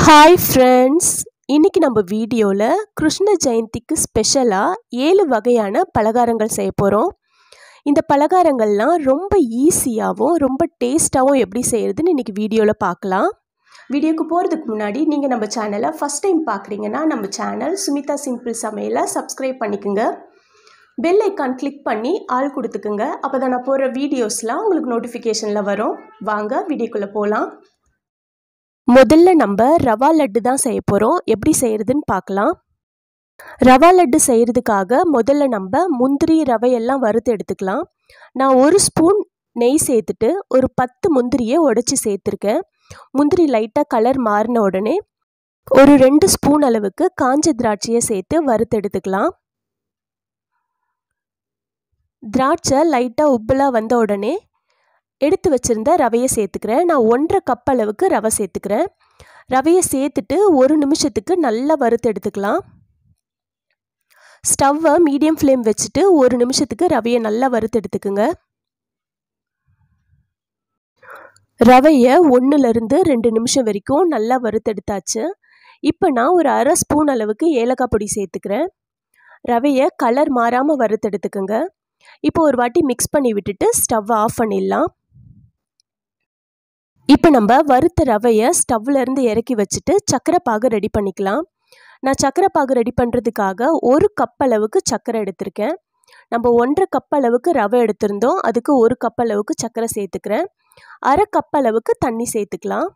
hi friends இன்னைக்கு நம்ம வீடியோவில் கிருஷ்ண ஜெயந்திக்கு ஸ்பெஷலாக ஏழு வகையான பலகாரங்கள் செய்ய போகிறோம் இந்த பலகாரங்கள்லாம் ரொம்ப ஈஸியாகவும் ரொம்ப டேஸ்ட்டாகவும் எப்படி செய்கிறதுன்னு இன்றைக்கி வீடியோவில் பார்க்கலாம் வீடியோக்கு போகிறதுக்கு முன்னாடி நீங்கள் நம்ம சேனலை ஃபஸ்ட் டைம் பார்க்குறீங்கன்னா நம்ம சேனல் சுமிதா சிம்பிள் சமையலை சப்ஸ்கிரைப் பண்ணிக்கோங்க பெல் ஐக்கான் கிளிக் பண்ணி ஆள் கொடுத்துக்குங்க அப்போ தான் நான் போடுற வீடியோஸ்லாம் உங்களுக்கு நோட்டிஃபிகேஷனில் வரும் வாங்க வீடியோக்குள்ளே போகலாம் முதல்ல நம்ம ரவா லட்டு தான் செய்ய போகிறோம் எப்படி செய்கிறதுன்னு பார்க்கலாம் ரவா லட்டு செய்கிறதுக்காக முதல்ல நம்ம முந்திரி ரவையெல்லாம் வறுத்து எடுத்துக்கலாம் நான் ஒரு ஸ்பூன் நெய் சேர்த்துட்டு ஒரு பத்து முந்திரியை உடச்சி சேர்த்துருக்கேன் முந்திரி லைட்டாக கலர் மாறின உடனே ஒரு ரெண்டு ஸ்பூன் அளவுக்கு காஞ்ச திராட்சையை சேர்த்து வறுத்து எடுத்துக்கலாம் திராட்சை லைட்டாக உப்பலாக வந்த உடனே எடுத்து வச்சுருந்த ரவையை சேர்த்துக்கிறேன் நான் ஒன்றரை கப் அளவுக்கு ரவை சேர்த்துக்கிறேன் ரவையை சேர்த்துட்டு ஒரு நிமிஷத்துக்கு நல்லா வறுத்து எடுத்துக்கலாம் ஸ்டவ்வை மீடியம் ஃப்ளேம் வச்சுட்டு ஒரு நிமிஷத்துக்கு ரவையை நல்லா வறுத்து எடுத்துக்குங்க ரவையை ஒன்றுலேருந்து ரெண்டு நிமிஷம் வரைக்கும் நல்லா வறுத்தெடுத்தாச்சு இப்போ நான் ஒரு அரை ஸ்பூன் அளவுக்கு ஏலக்காய் பொடி சேர்த்துக்கிறேன் ரவையை கலர் மாறாமல் வறுத்தெடுத்துக்குங்க இப்போ ஒரு வாட்டி மிக்ஸ் பண்ணி விட்டுட்டு ஸ்டவ்வை ஆஃப் பண்ணிடலாம் இப்போ நம்ம வறுத்த ரவையை ஸ்டவ்லேருந்து இறக்கி வச்சுட்டு சக்கரை பாகு ரெடி பண்ணிக்கலாம் நான் சக்கரை பாகு ரெடி பண்ணுறதுக்காக ஒரு கப் அளவுக்கு சக்கரை எடுத்திருக்கேன் நம்ம ஒன்றரை கப் அளவுக்கு ரவை எடுத்திருந்தோம் அதுக்கு ஒரு கப் அளவுக்கு சக்கரை சேர்த்துக்கிறேன் அரை கப் அளவுக்கு தண்ணி சேர்த்துக்கலாம்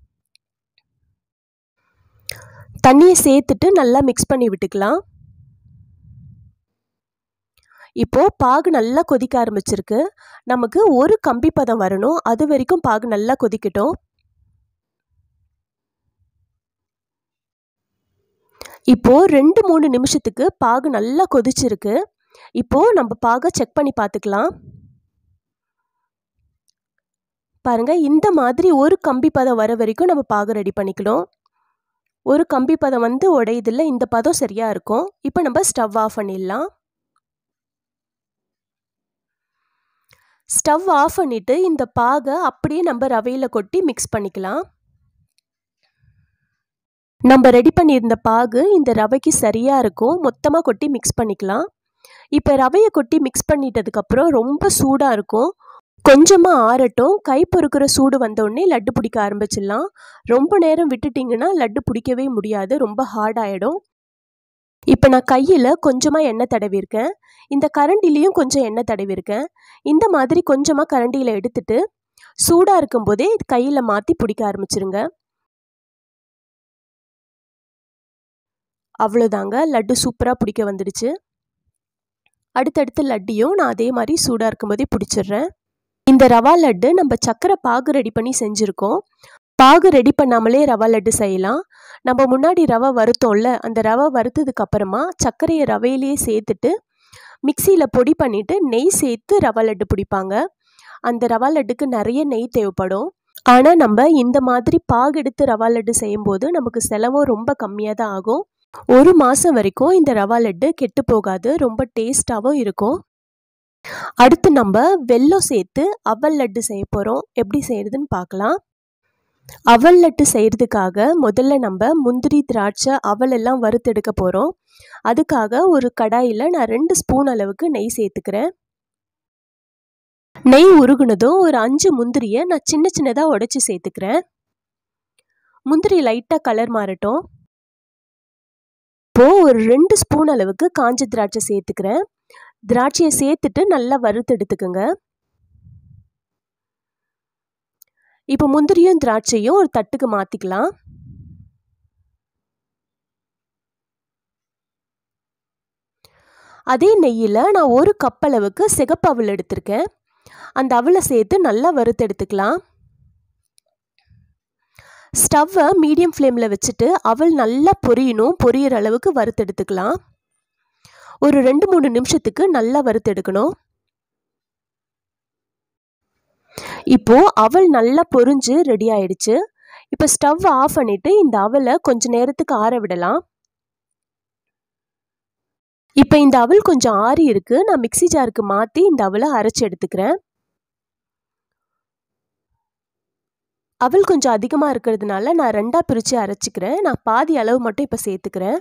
தண்ணியை சேர்த்துட்டு நல்லா மிக்ஸ் பண்ணி விட்டுக்கலாம் இப்போது பாகு நல்லா கொதிக்க ஆரம்பிச்சிருக்கு நமக்கு ஒரு கம்பி பதம் வரணும் அது வரைக்கும் பாகு நல்லா கொதிக்கட்டும் இப்போது ரெண்டு மூணு நிமிஷத்துக்கு பாகு நல்லா கொதிச்சிருக்கு இப்போது நம்ம பாகை செக் பண்ணி பார்த்துக்கலாம் பாருங்கள் இந்த மாதிரி ஒரு கம்பி பதம் வர வரைக்கும் நம்ம பாகு ரெடி பண்ணிக்கணும் ஒரு கம்பி பதம் வந்து உடையதில்ல இந்த பதம் சரியாக இருக்கும் இப்போ நம்ம ஸ்டவ் ஆஃப் பண்ணிடலாம் ஸ்டவ் ஆஃப் பண்ணிவிட்டு இந்த பாகை அப்படியே நம்ம ரவையில் கொட்டி மிக்ஸ் பண்ணிக்கலாம் நம்ம ரெடி பண்ணியிருந்த பாகு இந்த ரவைக்கு சரியாக இருக்கும் மொத்தமாக கொட்டி மிக்ஸ் பண்ணிக்கலாம் இப்போ ரவையை கொட்டி மிக்ஸ் பண்ணிட்டதுக்கப்புறம் ரொம்ப சூடாக இருக்கும் கொஞ்சமாக ஆறட்டும் கை பொறுக்கிற சூடு வந்தோடனே லட்டு பிடிக்க ஆரம்பிச்சிடலாம் ரொம்ப நேரம் விட்டுட்டிங்கன்னா லட்டு பிடிக்கவே முடியாது ரொம்ப ஹார்ட் ஆகிடும் இப்போ நான் கையில் கொஞ்சமாக எண்ணெய் தடவிருக்கேன் இந்த கரண்டிலையும் கொஞ்சம் எண்ணெய் தடவிருக்கேன் இந்த மாதிரி கொஞ்சமாக கரண்டியில் எடுத்துட்டு சூடாக இருக்கும்போதே கையில் மாற்றி பிடிக்க ஆரம்பிச்சிருங்க அவ்வளோதாங்க லட்டு சூப்பராக பிடிக்க வந்துடுச்சு அடுத்தடுத்து லட்டியும் நான் அதே மாதிரி சூடாக இருக்கும்போதே பிடிச்சிடுறேன் இந்த ரவா லட்டு நம்ம சக்கரை பாகு ரெடி பண்ணி செஞ்சுருக்கோம் பாகு ரெடி பண்ணாமலே ரவா லட்டு செய்யலாம் நம்ம முன்னாடி ரவை வறுத்தோம்ல அந்த ரவை வறுத்ததுக்கு அப்புறமா சர்க்கரையை ரவையிலேயே சேர்த்துட்டு மிக்சியில் பொடி பண்ணிவிட்டு நெய் சேர்த்து ரவா லட்டு பிடிப்பாங்க அந்த ரவா லட்டுக்கு நிறைய நெய் தேவைப்படும் ஆனால் நம்ம இந்த மாதிரி பாகு எடுத்து ரவா லட்டு செய்யும்போது நமக்கு செலவும் ரொம்ப கம்மியாக தான் ஆகும் ஒரு மாதம் வரைக்கும் இந்த ரவா லட்டு கெட்டு போகாது ரொம்ப டேஸ்ட்டாகவும் இருக்கும் அடுத்து நம்ம வெல்லம் சேர்த்து அவல் லட்டு செய்ய போகிறோம் எப்படி செய்கிறதுன்னு பார்க்கலாம் அவல் லட்டு செய்கிறதுக்காக முதல்ல நம்ம முந்திரி திராட்சை அவல் எல்லாம் வறுத்தெடுக்க போகிறோம் அதுக்காக ஒரு கடாயில் நான் ரெண்டு ஸ்பூன் அளவுக்கு நெய் சேர்த்துக்கிறேன் நெய் உருகுனதும் ஒரு அஞ்சு முந்திரியை நான் சின்ன சின்னதாக உடச்சி சேர்த்துக்கிறேன் முந்திரி லைட்டாக கலர் மாறட்டும் இப்போது ஒரு ரெண்டு ஸ்பூன் அளவுக்கு காஞ்ச திராட்சை சேர்த்துக்கிறேன் திராட்சையை சேர்த்துட்டு நல்லா வறுத்து எடுத்துக்கோங்க இப்போ முந்திரியும் திராட்சையும் ஒரு தட்டுக்கு மாற்றிக்கலாம் அதே நெய்யில் நான் ஒரு கப் அளவுக்கு சிகப்பு அவல் எடுத்திருக்கேன் அந்த அவலை சேர்த்து நல்லா வறுத்து எடுத்துக்கலாம் ஸ்டவ்வை மீடியம் ஃப்ளேமில் வச்சுட்டு அவல் நல்லா பொரியணும் பொரியிற அளவுக்கு வறுத்து எடுத்துக்கலாம் ஒரு ரெண்டு மூணு நிமிஷத்துக்கு நல்லா வறுத்து எடுக்கணும் இப்போ அவல் நல்லா பொரிஞ்சு ரெடி ஆயிடுச்சு இப்போ ஸ்டவ் ஆஃப் பண்ணிட்டு இந்த அவலை கொஞ்ச நேரத்துக்கு ஆற விடலாம் இப்போ இந்த அவல் கொஞ்சம் ஆறி இருக்கு நான் மிக்சி ஜாருக்கு மாற்றி இந்த அவலை அரைச்சி எடுத்துக்கிறேன் அவல் கொஞ்சம் அதிகமாக இருக்கிறதுனால நான் ரெண்டாக பிரித்து அரைச்சிக்கிறேன் நான் பாதி அளவு மட்டும் இப்போ சேர்த்துக்கிறேன்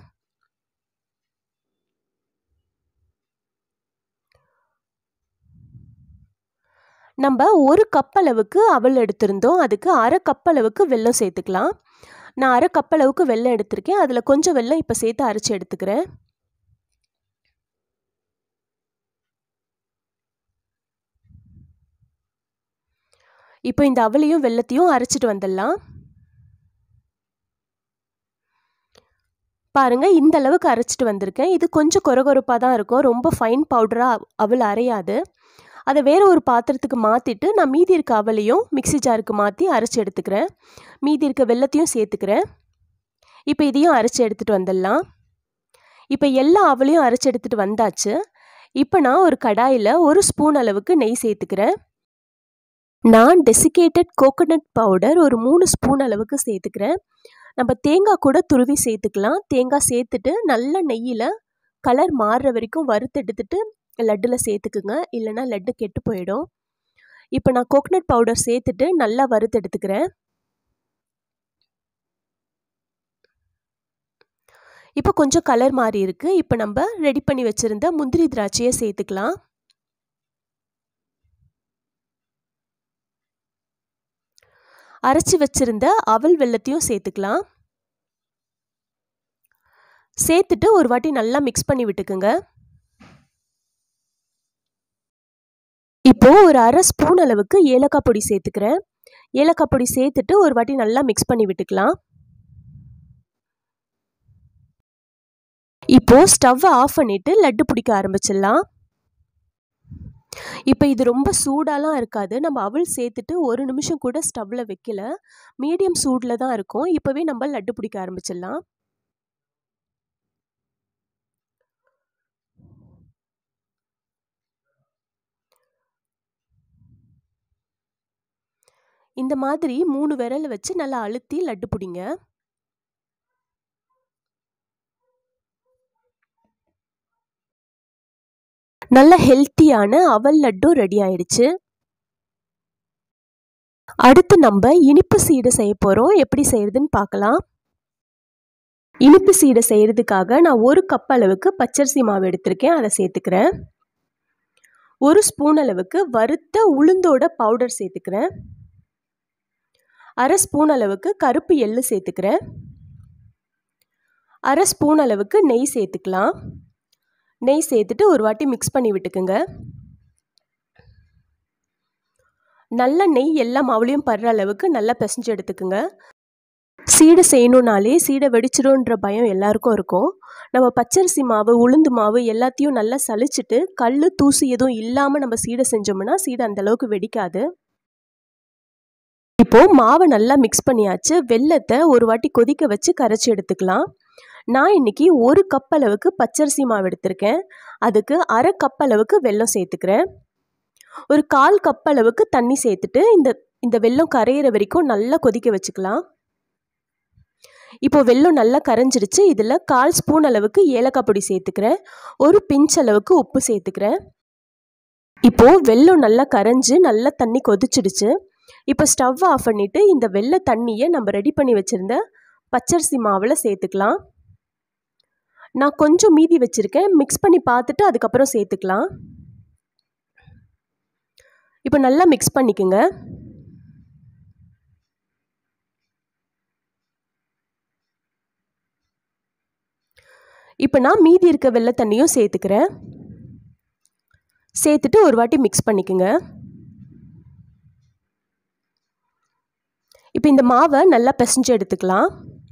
நம்ம ஒரு கப் அளவுக்கு அவல் எடுத்திருந்தோம் அதுக்கு அரை கப் அளவுக்கு வெல்லம் சேர்த்துக்கலாம் நான் அரை கப் அளவுக்கு வெல்லம் எடுத்திருக்கேன் அதில் கொஞ்சம் வெல்லம் இப்போ சேர்த்து அரைச்சி எடுத்துக்கிறேன் இப்போ இந்த அவலையும் வெள்ளத்தையும் அரைச்சிட்டு வந்துடலாம் பாருங்கள் இந்த அளவுக்கு அரைச்சிட்டு வந்திருக்கேன் இது கொஞ்சம் கொரகொரப்பாக தான் இருக்கும் ரொம்ப ஃபைன் பவுடராக அவள் அரையாது அதை வேறு ஒரு பாத்திரத்துக்கு மாற்றிட்டு நான் மீதி இருக்க அவளையும் மிக்சி ஜாருக்கு மாற்றி அரைச்சி எடுத்துக்கிறேன் மீதி இருக்க வெள்ளத்தையும் சேர்த்துக்கிறேன் இப்போ இதையும் அரைச்சி எடுத்துகிட்டு வந்துடலாம் இப்போ எல்லா அவளையும் அரைச்சி எடுத்துகிட்டு வந்தாச்சு இப்போ நான் ஒரு கடாயில் ஒரு ஸ்பூன் அளவுக்கு நெய் சேர்த்துக்கிறேன் நான் டெசிகேட்டட் கோகோனட் பவுடர் ஒரு மூணு ஸ்பூன் அளவுக்கு சேர்த்துக்கிறேன் நம்ம தேங்காய் கூட துருவி சேர்த்துக்கலாம் தேங்காய் சேர்த்துட்டு நல்ல நெய்யில் கலர் மாறுற வரைக்கும் வறுத்து எடுத்துட்டு லட்டில் சேர்த்துக்குங்க இல்லைனா லட்டு கெட்டு போயிடும் இப்போ நான் கோகனட் பவுடர் சேர்த்துட்டு நல்லா வறுத்து எடுத்துக்கிறேன் இப்போ கொஞ்சம் கலர் மாறி இருக்குது இப்போ நம்ம ரெடி பண்ணி வச்சுருந்த முந்திரி திராட்சையை சேர்த்துக்கலாம் அரைச்சி வச்சுருந்த அவல் வெள்ளத்தையும் சேர்த்துக்கலாம் சேர்த்துட்டு ஒரு வாட்டி நல்லா மிக்ஸ் பண்ணி விட்டுக்குங்க இப்போ ஒரு அரை ஸ்பூன் அளவுக்கு ஏலக்காய் பொடி சேர்த்துக்கிறேன் ஏலக்காய் பொடி சேர்த்துட்டு ஒரு வாட்டி நல்லா மிக்ஸ் பண்ணி விட்டுக்கலாம் இப்போ ஸ்டவ்வை ஆஃப் பண்ணிட்டு லட்டு பிடிக்க ஆரம்பிச்சிடலாம் இப்போ இது ரொம்ப சூடாலாம் இருக்காது நம்ம அவள் சேர்த்துட்டு ஒரு நிமிஷம் கூட ஸ்டவ்வில் வைக்கல மீடியம் சூடில் தான் இருக்கும் இப்போவே நம்ம லட்டு பிடிக்க ஆரம்பிச்சிடலாம் இந்த மாதிரி மூணு விரல் வச்சு நல்லா அழுத்தி லட்டு பிடிங்க நல்ல ஹெல்த்தியான அவல் லட்டும் ரெடி ஆயிடுச்சு அடுத்து நம்ம இனிப்பு சீடை செய்ய போகிறோம் எப்படி செய்யறதுன்னு பார்க்கலாம் இனிப்பு சீடை செய்கிறதுக்காக நான் ஒரு கப் அளவுக்கு பச்சரிசி மாவு எடுத்திருக்கேன் அதை சேர்த்துக்கிறேன் ஒரு ஸ்பூன் அளவுக்கு வறுத்த உளுந்தோட பவுடர் சேர்த்துக்கிறேன் அரை ஸ்பூன் அளவுக்கு கருப்பு எள்ளு சேர்த்துக்கிறேன் அரை ஸ்பூன் அளவுக்கு நெய் சேர்த்துக்கலாம் நெய் சேர்த்துட்டு ஒரு வாட்டி மிக்ஸ் பண்ணி விட்டுக்குங்க நல்ல நெய் எல்லா மாவுலையும் படுற அளவுக்கு நல்லா பிசைஞ்சு எடுத்துக்குங்க சீடை செய்யணுன்னாலே சீடை வெடிச்சிடும்ன்ற பயம் எல்லாருக்கும் இருக்கும் நம்ம பச்சரிசி மாவு உளுந்து மாவு எல்லாத்தையும் நல்லா சலிச்சிட்டு கல் தூசி எதுவும் இல்லாமல் நம்ம சீடை செஞ்சோம்னா சீடை அந்தளவுக்கு வெடிக்காது இப்போது மாவை நல்லா மிக்ஸ் பண்ணியாச்சு வெள்ளத்தை ஒரு வாட்டி கொதிக்க வச்சு கரைச்சி எடுத்துக்கலாம் நான் இன்றைக்கி ஒரு கப் அளவுக்கு பச்சரிசி மாவு எடுத்திருக்கேன் அதுக்கு அரை கப் அளவுக்கு வெல்லம் சேர்த்துக்கிறேன் ஒரு கால் கப் அளவுக்கு தண்ணி சேர்த்துட்டு இந்த இந்த வெல்லம் கரையிற வரைக்கும் நல்லா கொதிக்க வச்சுக்கலாம் இப்போ வெல்லம் நல்லா கரைஞ்சிருச்சு இதில் கால் ஸ்பூன் அளவுக்கு ஏலக்காய் பொடி சேர்த்துக்கிறேன் ஒரு பிஞ்ச் அளவுக்கு உப்பு சேர்த்துக்கிறேன் இப்போது வெல்லம் நல்லா கரைஞ்சி நல்லா தண்ணி கொதிச்சிடுச்சு இப்போ ஸ்டவ் ஆஃப் பண்ணிவிட்டு இந்த வெள்ளை தண்ணியை நம்ம ரெடி பண்ணி வச்சுருந்த பச்சரிசி மாவில் சேர்த்துக்கலாம் நான் கொஞ்சம் மீதி வச்சுருக்கேன் மிக்ஸ் பண்ணி பார்த்துட்டு அதுக்கப்புறம் சேர்த்துக்கலாம் இப்போ நல்லா மிக்ஸ் பண்ணிக்கோங்க இப்போ நான் மீதி இருக்க வெள்ளை தண்ணியும் சேர்த்துக்கிறேன் சேர்த்துட்டு ஒரு வாட்டி மிக்ஸ் பண்ணிக்கோங்க இப்போ இந்த மாவை நல்லா பிசைஞ்சு எடுத்துக்கலாம்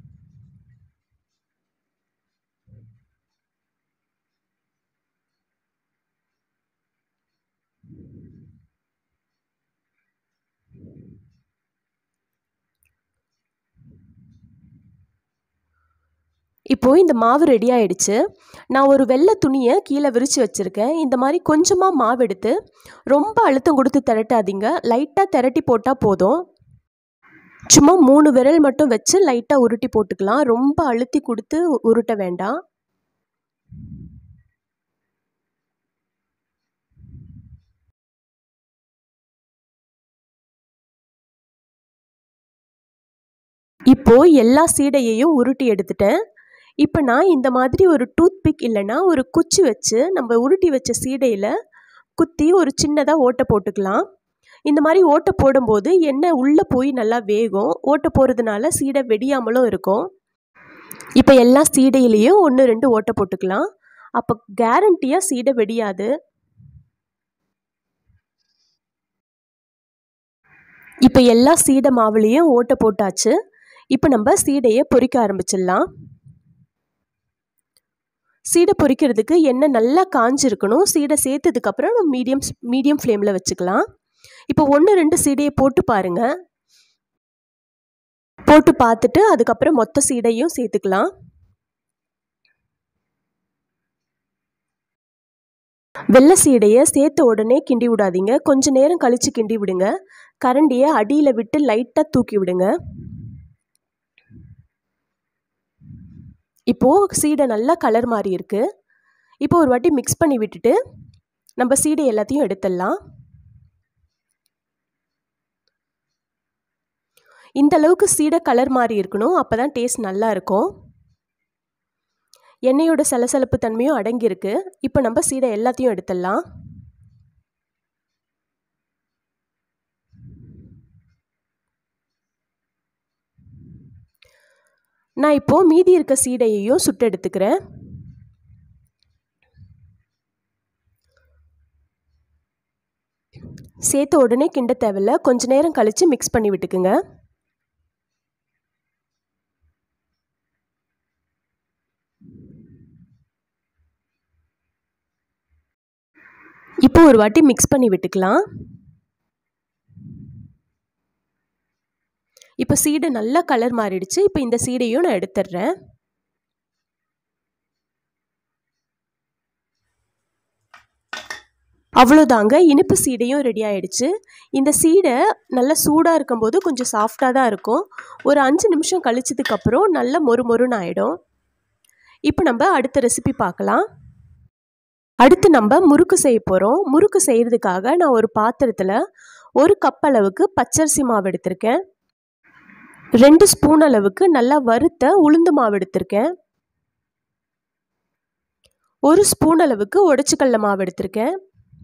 இப்போது இந்த மாவு ரெடி ஆயிடுச்சு நான் ஒரு வெள்ளை துணியை கீழே விரித்து வச்சுருக்கேன் இந்த மாதிரி கொஞ்சமாக மாவு எடுத்து ரொம்ப அழுத்தம் கொடுத்து திரட்டாதீங்க லைட்டாக திரட்டி போட்டால் போதும் சும்மா மூணு விரல் மட்டும் வச்சு லைட்டாக உருட்டி போட்டுக்கலாம் ரொம்ப அழுத்தி கொடுத்து உருட்ட வேண்டாம் இப்போது எல்லா சீடையையும் உருட்டி எடுத்துட்டேன் இப்போ நான் இந்த மாதிரி ஒரு டூத் பிக் இல்லைன்னா ஒரு குச்சி வச்சு நம்ம உருட்டி வச்ச சீடையில் குத்தி ஒரு சின்னதாக ஓட்டை போட்டுக்கலாம் இந்த மாதிரி ஓட்டை போடும்போது எண்ணெய் உள்ளே போய் நல்லா வேகும் ஓட்டை போகிறதுனால சீடை வெடியாமலும் இருக்கும் இப்போ எல்லா சீடையிலையும் ஒன்று ரெண்டு ஓட்டை போட்டுக்கலாம் அப்போ கேரண்டியாக சீடை வெடியாது இப்போ எல்லா சீடை மாவுலேயும் ஓட்டை போட்டாச்சு இப்போ நம்ம சீடையை பொரிக்க ஆரம்பிச்சிடலாம் சீடை பொரிக்கிறதுக்கு எண்ணெய் நல்லா காஞ்சிருக்கணும் சீடை சேர்த்ததுக்கப்புறம் நம்ம மீடியம் மீடியம் ஃப்ளேமில் வச்சுக்கலாம் இப்போ ஒன்று ரெண்டு சீடையை போட்டு பாருங்கள் போட்டு பார்த்துட்டு அதுக்கப்புறம் மொத்த சீடையும் சேர்த்துக்கலாம் வெள்ளை சீடையை சேர்த்த உடனே கிண்டி விடாதீங்க கொஞ்ச நேரம் கழித்து கிண்டி விடுங்க கரண்டியை அடியில் விட்டு லைட்டாக தூக்கி விடுங்க இப்போது சீடை நல்லா கலர் மாறி இருக்குது இப்போ ஒரு வாட்டி மிக்ஸ் பண்ணி விட்டுட்டு நம்ம சீடை எல்லாத்தையும் எடுத்துடலாம் இந்த அளவுக்கு சீடை கலர் மாறி இருக்கணும் அப்போ தான் டேஸ்ட் நல்லா இருக்கும் எண்ணெயோட சலசலப்பு தன்மையும் அடங்கியிருக்கு இப்போ நம்ம சீடை எல்லாத்தையும் எடுத்துடலாம் நான் இப்போது மீதி இருக்க சீடையையும் சுட்டு எடுத்துக்கிறேன் சேர்த்த உடனே கிண்ட தேவையில்ல கொஞ்ச நேரம் கழித்து மிக்ஸ் பண்ணி விட்டுக்குங்க இப்போ ஒரு வாட்டி மிக்ஸ் பண்ணி விட்டுக்கலாம் இப்போ சீடை நல்லா கலர் மாறிடுச்சு இப்போ இந்த சீடையும் நான் எடுத்துடுறேன் அவ்வளோதாங்க இனிப்பு சீடையும் ரெடி ஆயிடுச்சு இந்த சீடை நல்லா சூடாக இருக்கும்போது கொஞ்சம் சாஃப்டாக தான் இருக்கும் ஒரு அஞ்சு நிமிஷம் கழிச்சதுக்கப்புறம் நல்லா மொறு மொறுன்னு ஆகிடும் இப்போ நம்ம அடுத்த ரெசிபி பார்க்கலாம் அடுத்து நம்ம முறுக்கு செய்ய போகிறோம் முறுக்கு செய்கிறதுக்காக நான் ஒரு பாத்திரத்தில் ஒரு கப் அளவுக்கு பச்சரிசி மாவு எடுத்திருக்கேன் ரெண்டு ஸ்பூன் அளவுக்கு நல்லா வறுத்த உளுந்து மாவு எடுத்திருக்கேன் ஒரு ஸ்பூன் அளவுக்கு உடச்சிக்கல்ல மாவு எடுத்திருக்கேன்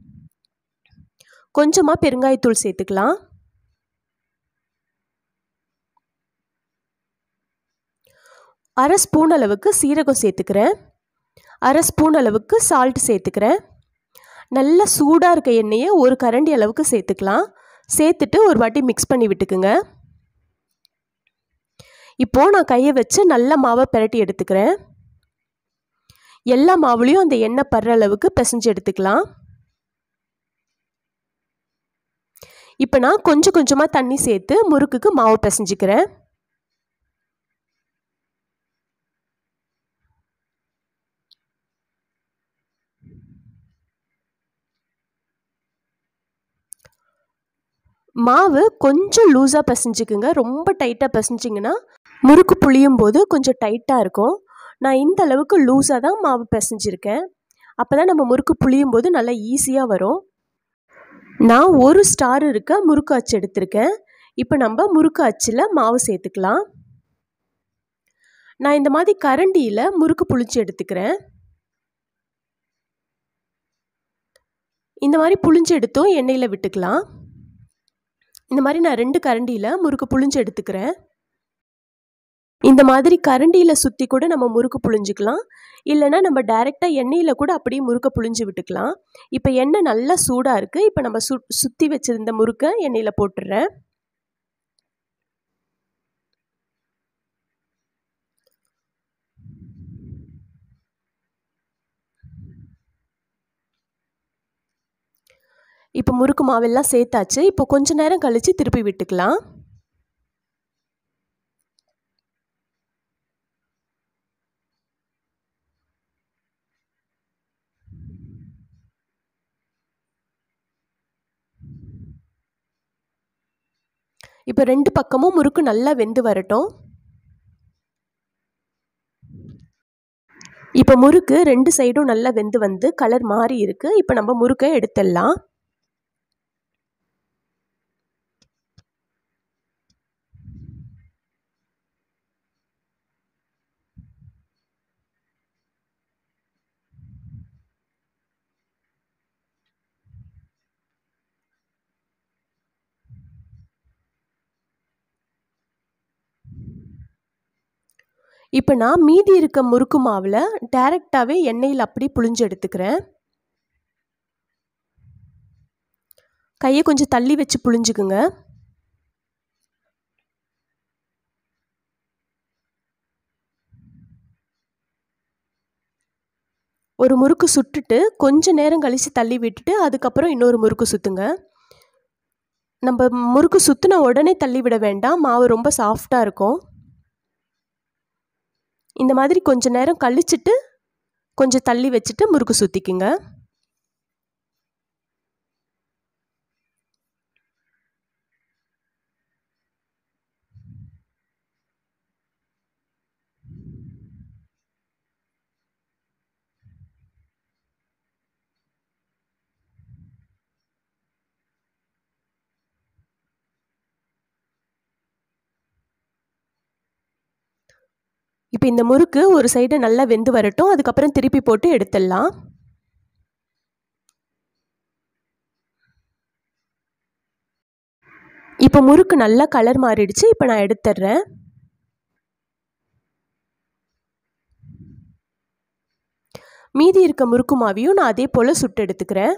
கொஞ்சமாக பெருங்காயத்தூள் சேர்த்துக்கலாம் அரை ஸ்பூன் அளவுக்கு சீரகம் சேர்த்துக்கிறேன் அரை ஸ்பூன் அளவுக்கு சால்ட் சேர்த்துக்கிறேன் நல்லா சூடாக இருக்க எண்ணெயை ஒரு கரண்டி அளவுக்கு சேர்த்துக்கலாம் சேர்த்துட்டு ஒரு வாட்டி மிக்ஸ் பண்ணி விட்டுக்குங்க இப்போது நான் கையை வச்சு நல்லா மாவை பிரட்டி எடுத்துக்கிறேன் எல்லா மாவுலேயும் அந்த எண்ணெய் படுற அளவுக்கு பிசைஞ்சு எடுத்துக்கலாம் இப்போ நான் கொஞ்சம் கொஞ்சமாக தண்ணி சேர்த்து முறுக்குக்கு மாவு பிசைஞ்சிக்கிறேன் மாவு கொஞ்சம் லூஸாக பிசைஞ்சிக்குங்க ரொம்ப டைட்டாக பிசைஞ்சிங்கன்னா முறுக்கு புளியும் போது கொஞ்சம் டைட்டாக இருக்கும் நான் இந்த அளவுக்கு லூஸாக தான் மாவு பிசைஞ்சிருக்கேன் அப்போ தான் நம்ம முறுக்கு புளியும் போது நல்லா ஈஸியாக வரும் நான் ஒரு ஸ்டார் இருக்க முறுக்கு அச்சு எடுத்திருக்கேன் இப்போ நம்ம முறுக்கு அச்சில் மாவு சேர்த்துக்கலாம் நான் இந்த மாதிரி கரண்டியில் முறுக்கு புளிச்சு எடுத்துக்கிறேன் இந்த மாதிரி புளிஞ்சு எடுத்தும் எண்ணெயில் விட்டுக்கலாம் இந்த மாதிரி நான் ரெண்டு கரண்டியில் முறுக்கு புளிஞ்சு எடுத்துக்கிறேன் இந்த மாதிரி கரண்டியில் சுற்றி கூட நம்ம முறுக்கு புளிஞ்சிக்கலாம் இல்லைனா நம்ம டைரெக்டாக எண்ணெயில் கூட அப்படியே முறுக்கை புளிஞ்சு விட்டுக்கலாம் இப்போ எண்ணெய் நல்லா சூடாக இருக்குது இப்போ நம்ம சு சுற்றி வச்சுருந்த முறுக்கை எண்ணெயில் போட்டுடுறேன் இப்போ முறுக்கு மாவெல்லாம் சேர்த்தாச்சு இப்போ கொஞ்ச நேரம் கழித்து திருப்பி விட்டுக்கலாம் இப்போ ரெண்டு பக்கமும் முறுக்கு நல்லா வெந்து வரட்டும் இப்போ முறுக்கு ரெண்டு சைடும் நல்லா வெந்து வந்து கலர் மாறி இருக்குது இப்போ நம்ம முறுக்கை எடுத்துடலாம் இப்போ நான் மீதி இருக்க முறுக்கு மாவில் டைரெக்டாகவே எண்ணெயில் அப்படி புழிஞ்சு எடுத்துக்கிறேன் கையை கொஞ்சம் தள்ளி வச்சு புழிஞ்சுக்குங்க ஒரு முறுக்கு சுட்டுட்டு கொஞ்ச நேரம் கழித்து தள்ளி விட்டுட்டு அதுக்கப்புறம் இன்னொரு முறுக்கு சுற்றுங்க நம்ம முறுக்கு சுற்றின உடனே தள்ளி விட வேண்டாம் மாவு ரொம்ப சாஃப்டாக இருக்கும் இந்த மாதிரி கொஞ்ச நேரம் கழிச்சிட்டு கொஞ்சம் தள்ளி வச்சுட்டு முறுக்கு சுற்றிக்குங்க இப்போ இந்த முறுக்கு ஒரு சைடு நல்லா வெந்து வரட்டும் அதுக்கப்புறம் திருப்பி போட்டு எடுத்துடலாம் இப்போ முறுக்கு நல்லா கலர் மாறிடுச்சு இப்போ நான் எடுத்துடுறேன் மீதி இருக்க முறுக்கு மாவையும் நான் அதே போல் சுட்டு எடுத்துக்கிறேன்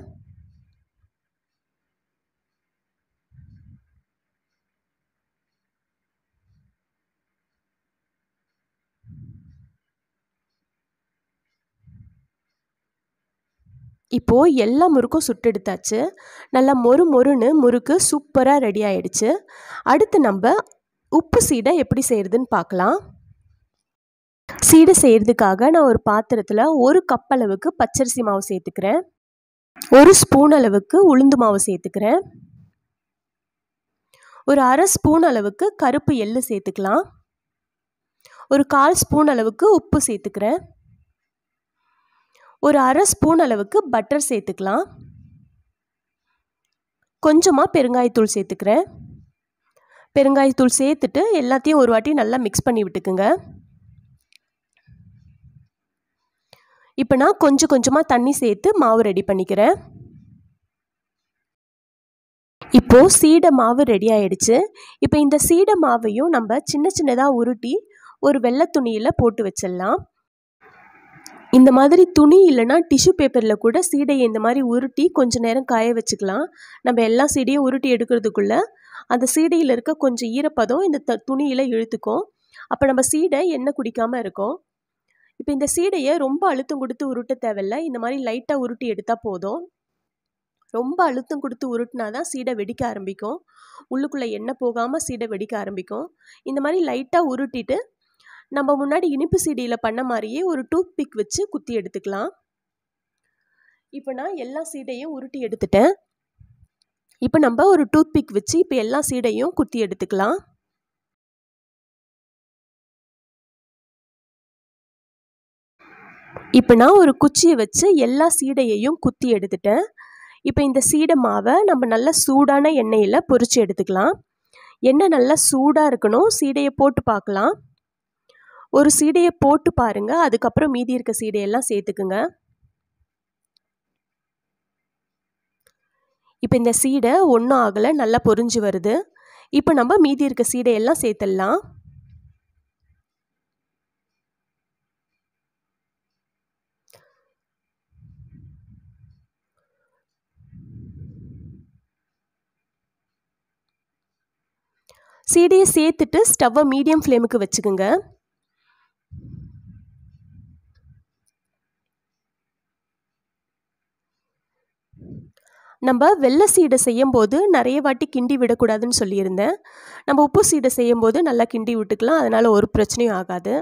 இப்போது எல்லா முறுக்கும் சுட்டெடுத்தாச்சு நல்லா மொறு மொறுன்னு முறுக்கு சூப்பராக ரெடி ஆயிடுச்சு அடுத்து நம்ம உப்பு சீடை எப்படி செய்கிறதுன்னு பார்க்கலாம் சீடை செய்கிறதுக்காக நான் ஒரு பாத்திரத்தில் ஒரு கப் அளவுக்கு பச்சரிசி மாவு சேர்த்துக்கிறேன் ஒரு ஸ்பூன் அளவுக்கு உளுந்து மாவு சேர்த்துக்கிறேன் ஒரு அரை ஸ்பூன் அளவுக்கு கருப்பு எள்ளு சேர்த்துக்கலாம் ஒரு கால் ஸ்பூன் அளவுக்கு உப்பு சேர்த்துக்கிறேன் ஒரு அரை ஸ்பூன் அளவுக்கு பட்டர் சேர்த்துக்கலாம் கொஞ்சமாக பெருங்காயத்தூள் சேர்த்துக்கிறேன் பெருங்காயத்தூள் சேர்த்துட்டு எல்லாத்தையும் ஒரு வாட்டி நல்லா மிக்ஸ் பண்ணி விட்டுக்குங்க இப்போ நான் கொஞ்சம் கொஞ்சமாக தண்ணி சேர்த்து மாவு ரெடி பண்ணிக்கிறேன் இப்போது சீடை மாவு ரெடி ஆயிடுச்சு இப்போ இந்த சீடை மாவையும் நம்ம சின்ன சின்னதாக உருட்டி ஒரு வெள்ளை துணியில் போட்டு வச்சிடலாம் இந்த மாதிரி துணி இல்லைன்னா டிஷ்யூ பேப்பரில் கூட சீடையை இந்த மாதிரி உருட்டி கொஞ்ச நேரம் காய வச்சுக்கலாம் நம்ம எல்லா சீடையும் உருட்டி எடுக்கிறதுக்குள்ள அந்த சீடையில் இருக்க கொஞ்சம் ஈரப்பதம் இந்த த துணியில் இழுத்துக்கும் அப்போ நம்ம சீடை எண்ணெய் குடிக்காமல் இருக்கும் இப்போ இந்த சீடையை ரொம்ப அழுத்தம் கொடுத்து உருட்ட தேவையில்ல இந்த மாதிரி லைட்டாக உருட்டி எடுத்தால் போதும் ரொம்ப அழுத்தம் கொடுத்து உருட்டினா தான் சீடை வெடிக்க ஆரம்பிக்கும் உள்ளுக்குள்ளே எண்ணெய் போகாமல் சீடை வெடிக்க ஆரம்பிக்கும் இந்த மாதிரி லைட்டாக உருட்டிட்டு நம்ம முன்னாடி இனிப்பு சீடியில் பண்ண மாதிரியே ஒரு டூத் பிக் வச்சு குத்தி எடுத்துக்கலாம் இப்போ நான் எல்லா சீடையும் உருட்டி எடுத்துட்டேன் இப்போ நம்ம ஒரு டூத் பிக் வச்சு இப்போ எல்லா சீடையும் குத்தி எடுத்துக்கலாம் இப்போ நான் ஒரு குச்சியை வச்சு எல்லா சீடையையும் குத்தி எடுத்துட்டேன் இப்போ இந்த சீடை மாவை நம்ம நல்லா சூடான எண்ணெயில் பொரிச்சு எடுத்துக்கலாம் எண்ணெய் நல்லா சூடாக இருக்கணும் சீடையை போட்டு பார்க்கலாம் ஒரு சீடையை போட்டு பாருங்க அதுக்கப்புறம் மீதி இருக்க சீடையெல்லாம் சேர்த்துக்குங்க இப்போ இந்த சீடை ஒன்றும் ஆகலை நல்லா பொரிஞ்சு வருது இப்போ நம்ம மீதி இருக்க சீடையெல்லாம் சேர்த்துடலாம் சீடையை சேர்த்துட்டு ஸ்டவ்வை மீடியம் ஃப்ளேமுக்கு வச்சுக்கோங்க நம்ம வெள்ளை சீடை செய்யும்போது நிறைய வாட்டி கிண்டி விடக்கூடாதுன்னு சொல்லியிருந்தேன் நம்ம உப்பு சீடை செய்யும்போது நல்லா கிண்டி விட்டுக்கலாம் அதனால் ஒரு பிரச்சனையும் ஆகாது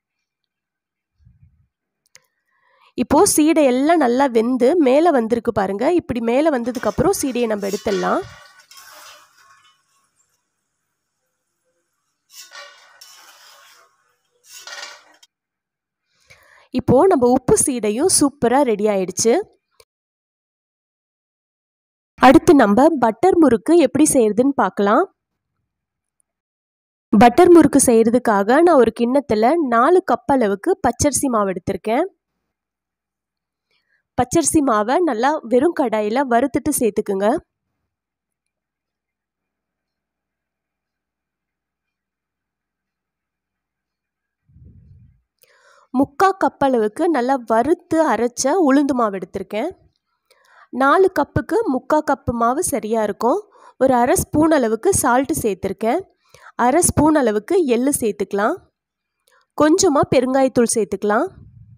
இப்போது சீடை எல்லாம் நல்லா வெந்து மேலே வந்திருக்கு பாருங்கள் இப்படி மேலே வந்ததுக்கப்புறம் சீடையை நம்ம எடுத்துடலாம் இப்போது நம்ம உப்பு சீடையும் சூப்பராக ரெடி ஆயிடுச்சு அடுத்து நம்ம பட்டர் முறுக்கு எப்படி செய்கிறதுன்னு பார்க்கலாம் பட்டர் முறுக்கு செய்கிறதுக்காக நான் ஒரு கிண்ணத்தில் நாலு கப் அளவுக்கு பச்சரிசி மாவு எடுத்திருக்கேன் பச்சரிசி மாவை நல்லா வெறும் கடாயில் வறுத்துட்டு சேர்த்துக்குங்க முக்கா கப் அளவுக்கு நல்லா வறுத்து அரைச்ச உளுந்து மாவு எடுத்திருக்கேன் நாலு கப்புக்கு முக்கா கப்பு மாவு சரியாக இருக்கும் ஒரு அரை ஸ்பூன் அளவுக்கு சால்ட்டு சேர்த்துருக்கேன் அரை ஸ்பூன் அளவுக்கு எள்ளு சேர்த்துக்கலாம் கொஞ்சமாக பெருங்காயத்தூள் சேர்த்துக்கலாம்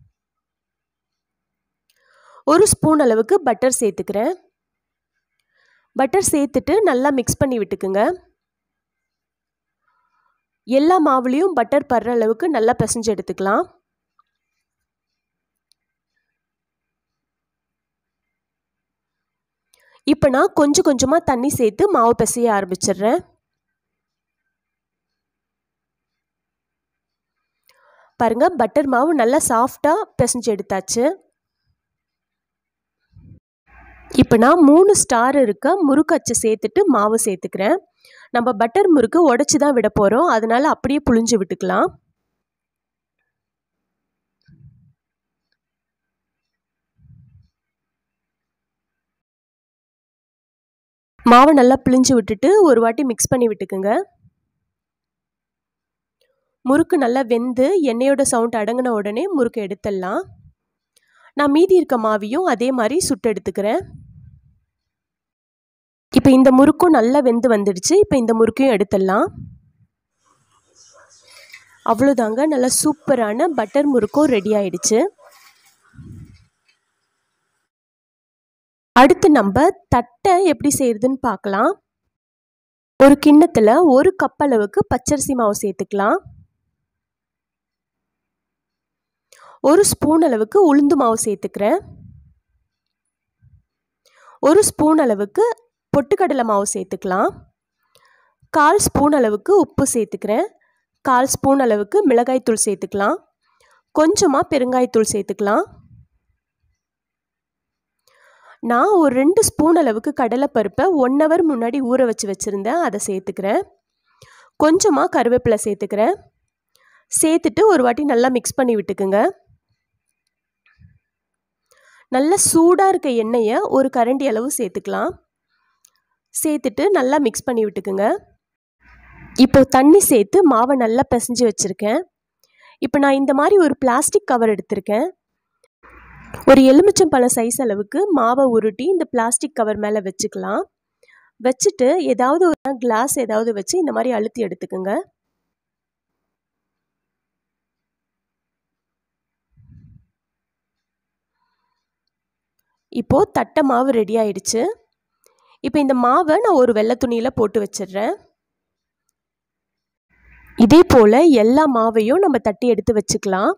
ஒரு ஸ்பூன் அளவுக்கு பட்டர் சேர்த்துக்கிறேன் பட்டர் சேர்த்துட்டு நல்லா மிக்ஸ் பண்ணி விட்டுக்குங்க எல்லா மாவுலேயும் பட்டர் படுற அளவுக்கு நல்லா பிசைஞ்சு எடுத்துக்கலாம் இப்போ நான் கொஞ்சம் கொஞ்சமாக தண்ணி சேர்த்து மாவு பிசைய ஆரம்பிச்சிடுறேன் பாருங்கள் பட்டர் மாவு நல்லா சாஃப்டாக பிசைஞ்சு எடுத்தாச்சு இப்போ நான் மூணு ஸ்டார் இருக்க முறுக்கு அச்சு சேர்த்துட்டு மாவு சேர்த்துக்கிறேன் நம்ம பட்டர் முறுக்கு உடச்சி தான் விட போகிறோம் அதனால் அப்படியே புழிஞ்சு விட்டுக்கலாம் மாவை நல்லா பிழிஞ்சு விட்டுட்டு ஒரு வாட்டி மிக்ஸ் பண்ணி விட்டுக்குங்க முறுக்கு நல்லா வெந்து எண்ணெயோட சவுண்ட் அடங்கின உடனே முறுக்கு எடுத்துடலாம் நான் மீதி இருக்க மாவையும் அதே மாதிரி சுட்டு எடுத்துக்கிறேன் இப்போ இந்த முறுக்கும் நல்லா வெந்து வந்துடுச்சு இப்போ இந்த முறுக்கையும் எடுத்துடலாம் அவ்வளோதாங்க நல்லா சூப்பரான பட்டர் முறுக்கும் ரெடி ஆயிடுச்சு அடுத்து நம்ம தட்டை எப்படி செய்யறதுன்னு பார்க்கலாம் ஒரு கிண்ணத்தில் ஒரு கப் அளவுக்கு பச்சரிசி மாவு சேர்த்துக்கலாம் ஒரு ஸ்பூன் அளவுக்கு உளுந்து மாவு சேர்த்துக்கிறேன் ஒரு ஸ்பூன் அளவுக்கு பொட்டுக்கடலை மாவு சேர்த்துக்கலாம் கால் ஸ்பூன் அளவுக்கு உப்பு சேர்த்துக்கிறேன் கால் ஸ்பூன் அளவுக்கு மிளகாய்த்தூள் சேர்த்துக்கலாம் கொஞ்சமாக பெருங்காயத்தூள் சேர்த்துக்கலாம் நான் ஒரு ரெண்டு ஸ்பூன் அளவுக்கு கடலைப்பருப்பை ஒன் ஹவர் முன்னாடி ஊற வச்சு வச்சுருந்தேன் அதை சேர்த்துக்கிறேன் கொஞ்சமாக கருவேப்பிலை சேர்த்துக்கிறேன் சேர்த்துட்டு ஒரு வாட்டி நல்லா மிக்ஸ் பண்ணி விட்டுக்குங்க நல்ல சூடாக இருக்க எண்ணெயை ஒரு கரண்டி அளவு சேர்த்துக்கலாம் சேர்த்துட்டு நல்லா மிக்ஸ் பண்ணி விட்டுக்குங்க இப்போ தண்ணி சேர்த்து மாவை நல்லா பிசைஞ்சு வச்சுருக்கேன் இப்போ நான் இந்த மாதிரி ஒரு பிளாஸ்டிக் கவர் எடுத்திருக்கேன் ஒரு எலுமிச்சம்பழம் சைஸ் அளவுக்கு மாவை உருட்டி இந்த பிளாஸ்டிக் கவர் மேலே வச்சுக்கலாம் வச்சுட்டு ஏதாவது ஒரு கிளாஸ் ஏதாவது வச்சு இந்த மாதிரி அழுத்தி எடுத்துக்குங்க இப்போது தட்டை மாவு ரெடி ஆயிடுச்சு இப்போ இந்த மாவை நான் ஒரு வெள்ளை துணியில் போட்டு வச்சிடுறேன் இதே போல் எல்லா மாவையும் நம்ம தட்டி எடுத்து வச்சுக்கலாம்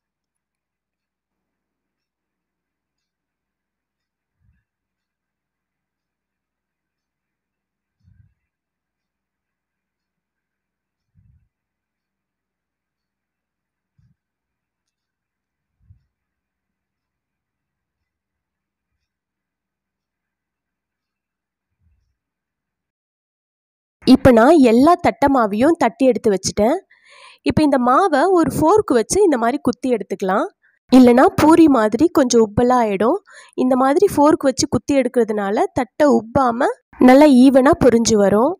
இப்போ நான் எல்லா தட்டை மாவையும் தட்டி எடுத்து வச்சுட்டேன் இப்போ இந்த மாவை ஒரு ஃபோர்க் வச்சு இந்த மாதிரி குத்தி எடுத்துக்கலாம் இல்லைனா பூரி மாதிரி கொஞ்சம் உப்பெல்லாம் ஆகிடும் இந்த மாதிரி ஃபோர்க் வச்சு குத்தி எடுக்கிறதுனால தட்டை உப்பாமல் நல்லா ஈவனாக பொரிஞ்சு வரும்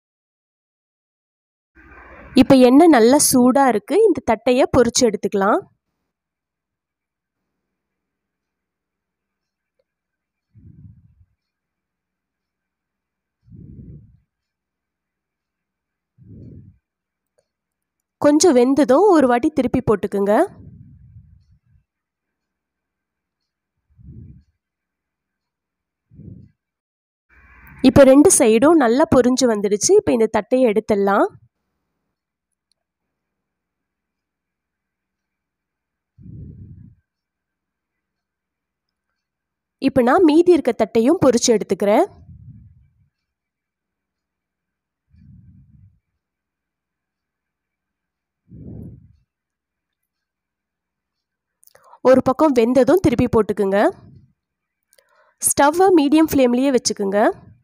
இப்போ எண்ணெய் நல்லா சூடாக இருக்குது இந்த தட்டையை பொரிச்சு எடுத்துக்கலாம் கொஞ்சம் வெந்ததும் ஒரு வாட்டி திருப்பி போட்டுக்குங்க இப்போ ரெண்டு சைடும் நல்லா பொரிஞ்சு வந்துடுச்சு இப்போ இந்த தட்டையை எடுத்துடலாம் இப்போ நான் மீதி இருக்க தட்டையும் பொரிச்சு எடுத்துக்கிறேன் ஒரு பக்கம் வெந்ததும் திருப்பி போட்டுக்குங்க ஸ்டவ்வை மீடியம் ஃப்ளேம்லேயே வச்சுக்குங்க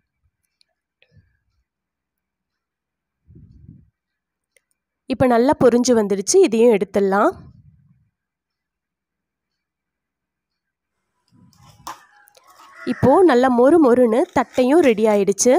இப்போ நல்லா பொரிஞ்சு வந்துடுச்சு இதையும் எடுத்துடலாம் இப்போது நல்லா மொறு மொறுன்னு தட்டையும் ரெடி ஆயிடுச்சு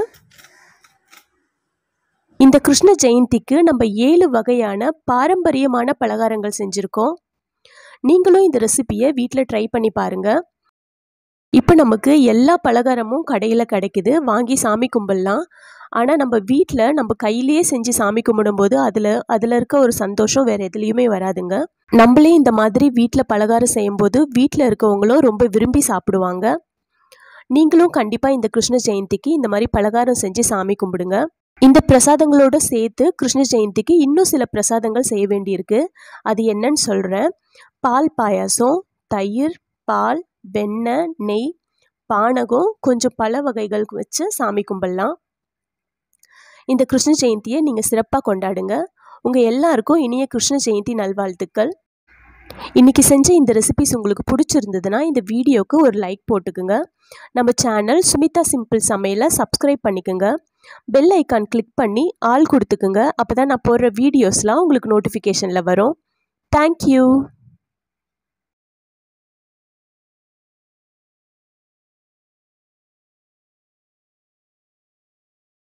இந்த கிருஷ்ண ஜெயந்திக்கு நம்ம ஏழு வகையான பாரம்பரியமான பலகாரங்கள் செஞ்சுருக்கோம் நீங்களும் இந்த ரெசிபியை வீட்டில் ட்ரை பண்ணி பாருங்கள் இப்போ நமக்கு எல்லா பலகாரமும் கடையில் கிடைக்குது வாங்கி சாமி கும்பிடலாம் ஆனால் நம்ம வீட்டில் நம்ம கையிலேயே செஞ்சு சாமி கும்பிடும்போது அதில் அதில் இருக்க ஒரு சந்தோஷம் வேறு எதுலேயுமே வராதுங்க நம்மளே இந்த மாதிரி வீட்டில் பலகாரம் செய்யும்போது வீட்டில் இருக்கவங்களும் ரொம்ப விரும்பி சாப்பிடுவாங்க நீங்களும் கண்டிப்பாக இந்த கிருஷ்ண ஜெயந்திக்கு இந்த மாதிரி பலகாரம் செஞ்சு சாமி கும்பிடுங்க இந்த பிரசாதங்களோடு சேர்த்து கிருஷ்ண ஜெயந்திக்கு இன்னும் சில பிரசாதங்கள் செய்ய வேண்டியிருக்கு அது என்னன்னு சொல்கிறேன் பால் பாயாசம் தயிர் பால் வெண்ணெய் நெய் பானகம் கொஞ்சம் பல வகைகள் வச்சு சாமி கும்பிடலாம் இந்த கிருஷ்ண ஜெயந்தியை நீங்கள் சிறப்பாக கொண்டாடுங்க உங்கள் எல்லாருக்கும் இனிய கிருஷ்ண ஜெயந்தி நல்வாழ்த்துக்கள் இன்றைக்கி செஞ்ச இந்த ரெசிபிஸ் உங்களுக்கு பிடிச்சிருந்ததுன்னா இந்த வீடியோவுக்கு ஒரு லைக் போட்டுக்குங்க நம்ம சேனல் சுமிதா சிம்பிள் சமையலை சப்ஸ்கிரைப் பண்ணிக்கோங்க பெல் ஐக்கான் கிளிக் பண்ணி ஆள் கொடுத்துக்குங்க அப்போ தான் நான் போடுற வீடியோஸ்லாம் உங்களுக்கு நோட்டிஃபிகேஷனில் வரும் தேங்க்யூ